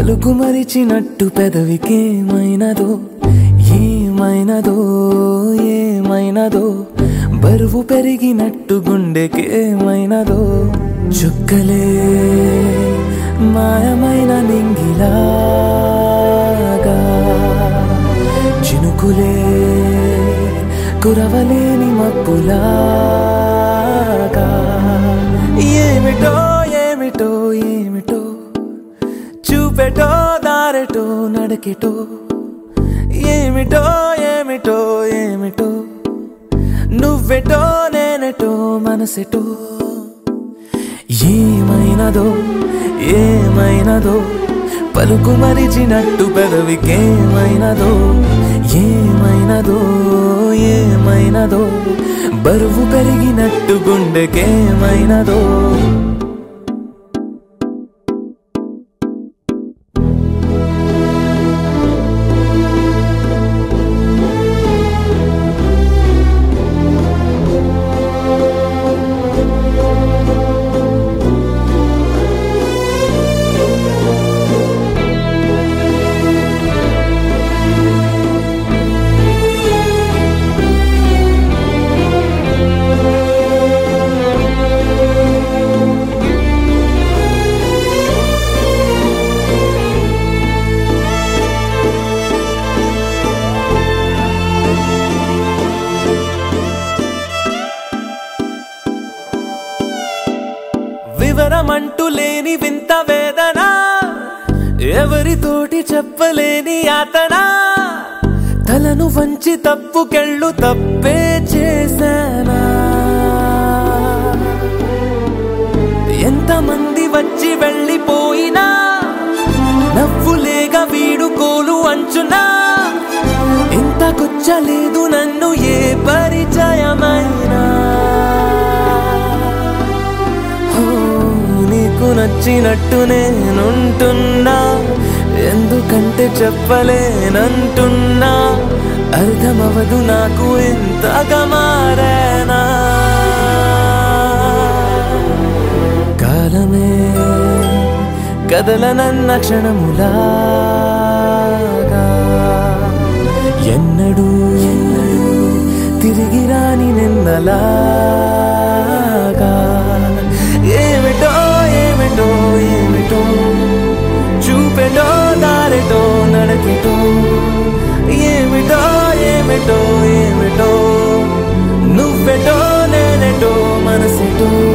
పలుకు మరిచినట్టు పెదవికేమైనదో ఏమైనదో ఏమైనదో బరువు పెరిగినట్టు గుండెకేమైనదో చుక్కలే మాయమైన నింగిలాగా చినుకులే కురవలేని మబ్బులాగా ఏమిటో ఏమిటో ఏమిటో చూపెటో దారెటో నడకెటో ఏమిటో ఏమిటో ఏమిటో నువ్వెటో నేనెటో మనసెటో ఏమైనదో ఏమైనదో పలుకు మరిచినట్టు పెదవికేమైనదో ఏమైనదో ఏమైనదో బరువు పెరిగినట్టు గుండెకేమైనదో వివరమంటూ లేని వింత వేదన ఎవరితోటి చెప్పలేని యాతన తలను వంచి తప్పుకెళ్ళు తప్పే చేశానా ఎంతమంది వచ్చి వెళ్ళిపోయినా నవ్వులేగా వీడుకోలు అంచునా ఇంత కొచ్చలేదు నన్ను ఏ పరిచయమైనా ఓ, నీకు నచ్చినట్టు నేనుంటున్నా ఎందుకంటే చెప్పలేనంటున్నా అర్థమవదు నాకు ఎంతగా మారేనా కాలమే కదలనన్న క్షణములాగా ఎన్నడూ ఎన్నడూ తిరిగి రాని నిన్నలాగా ఏమిటో ఏమిటో ఏమిటో చూపెటో దారిటో నడకిటో ఏమిటో ఏమిటో ఏమిటో నువ్వెటో నేనెటో మనసెటో